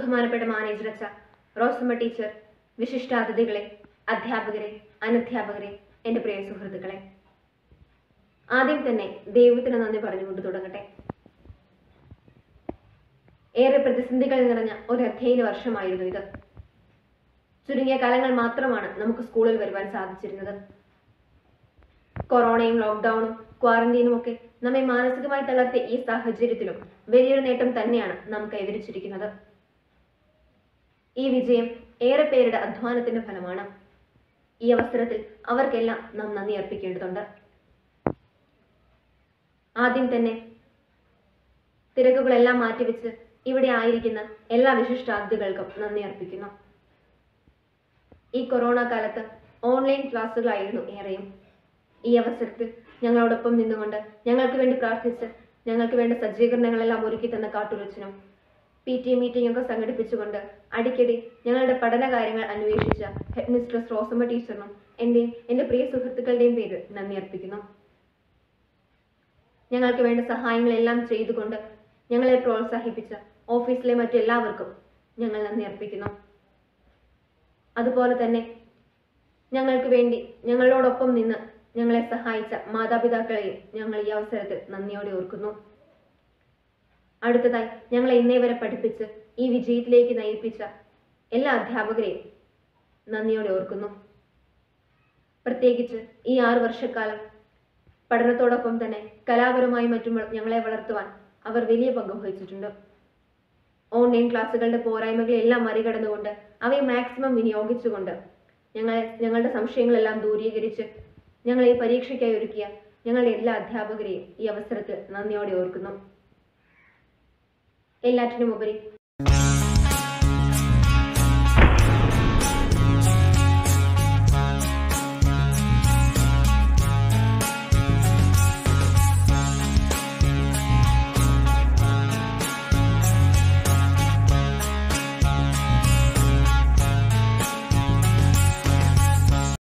ബഹുമാനപ്പെട്ട മാനേജർ അച്ഛ റോസമ്മ ടീച്ചർ വിശിഷ്ടാതിഥികളെ അധ്യാപകരെ അനധ്യാപകരെ എൻ്റെ പ്രിയ സുഹൃത്തുക്കളെ ആദ്യം തന്നെ ദൈവത്തിന് നന്ദി പറഞ്ഞുകൊണ്ട് തുടങ്ങട്ടെ ഏറെ പ്രതിസന്ധികൾ നിറഞ്ഞ ഒരു അധ്യയന വർഷമായിരുന്നു ഇത് ചുരുങ്ങിയ കാലങ്ങൾ മാത്രമാണ് നമുക്ക് സ്കൂളിൽ വരുവാൻ സാധിച്ചിരുന്നത് കൊറോണയും ലോക്ക്ഡൌണും ക്വാറന്റീനും ഒക്കെ നമ്മെ മാനസികമായി തളർത്തിയ ഈ സാഹചര്യത്തിലും വലിയൊരു നേട്ടം തന്നെയാണ് നാം കൈവരിച്ചിരിക്കുന്നത് ഈ വിജയം ഏറെ പേരുടെ അധ്വാനത്തിന്റെ ഫലമാണ് ഈ അവസരത്തിൽ അവർക്കെല്ലാം നാം നന്ദി അർപ്പിക്കേണ്ടതുണ്ട് ആദ്യം തന്നെ തിരക്കുകളെല്ലാം മാറ്റിവെച്ച് ഇവിടെ ആയിരിക്കുന്ന എല്ലാ വിശിഷ്ടാതിഥികൾക്കും നന്ദി അർപ്പിക്കുന്നു ഈ കൊറോണ കാലത്ത് ഓൺലൈൻ ക്ലാസ്സുകളായിരുന്നു ഏറെയും ഈ അവസരത്തിൽ ഞങ്ങളോടൊപ്പം നിന്നുകൊണ്ട് ഞങ്ങൾക്ക് വേണ്ടി പ്രാർത്ഥിച്ച് ഞങ്ങൾക്ക് വേണ്ട സജ്ജീകരണങ്ങളെല്ലാം ഒരുക്കി തന്ന കാട്ടുരച്ചനും പി ടി എ മീറ്റിംഗ് ഒക്കെ സംഘടിപ്പിച്ചുകൊണ്ട് അടിക്കടി ഞങ്ങളുടെ പഠന കാര്യങ്ങൾ അന്വേഷിച്ച ഹെഡ് മിസ്ട്രസ് റോസമ്മ ടീച്ചറിനും എൻ്റെയും എൻ്റെ പ്രിയ സുഹൃത്തുക്കളുടെയും പേരിൽ നന്ദി അർപ്പിക്കുന്നു ഞങ്ങൾക്ക് വേണ്ട സഹായങ്ങളെല്ലാം ചെയ്തുകൊണ്ട് ഞങ്ങളെ പ്രോത്സാഹിപ്പിച്ച ഓഫീസിലെ മറ്റെല്ലാവർക്കും ഞങ്ങൾ നന്ദി അർപ്പിക്കുന്നു അതുപോലെ തന്നെ ഞങ്ങൾക്ക് വേണ്ടി ഞങ്ങളോടൊപ്പം നിന്ന് ഞങ്ങളെ സഹായിച്ച മാതാപിതാക്കളെയും ഞങ്ങൾ ഈ അവസരത്തിൽ നന്ദിയോടെ ഓർക്കുന്നു അടുത്തതായി ഞങ്ങളെ ഇന്നേ വരെ പഠിപ്പിച്ച് ഈ വിജയത്തിലേക്ക് നയിപ്പിച്ച എല്ലാ അധ്യാപകരെയും നന്ദിയോടെ ഓർക്കുന്നു പ്രത്യേകിച്ച് ഈ ആറു വർഷക്കാലം പഠനത്തോടൊപ്പം തന്നെ കലാപരമായി മറ്റും ഞങ്ങളെ വളർത്തുവാൻ അവർ വലിയ പങ്ക് വഹിച്ചിട്ടുണ്ട് ഓൺലൈൻ ക്ലാസ്സുകളുടെ പോരായ്മകളെല്ലാം മറികടന്നുകൊണ്ട് അവയെ മാക്സിമം വിനിയോഗിച്ചുകൊണ്ട് ഞങ്ങളെ ഞങ്ങളുടെ സംശയങ്ങളെല്ലാം ദൂരീകരിച്ച് ഞങ്ങളെ ഈ പരീക്ഷയ്ക്കായി ഒരുക്കിയ ഞങ്ങളുടെ എല്ലാ അധ്യാപകരെയും ഈ അവസരത്തിൽ നന്ദിയോടെ ഓർക്കുന്നു എല്ലാറ്റിനുമുപരി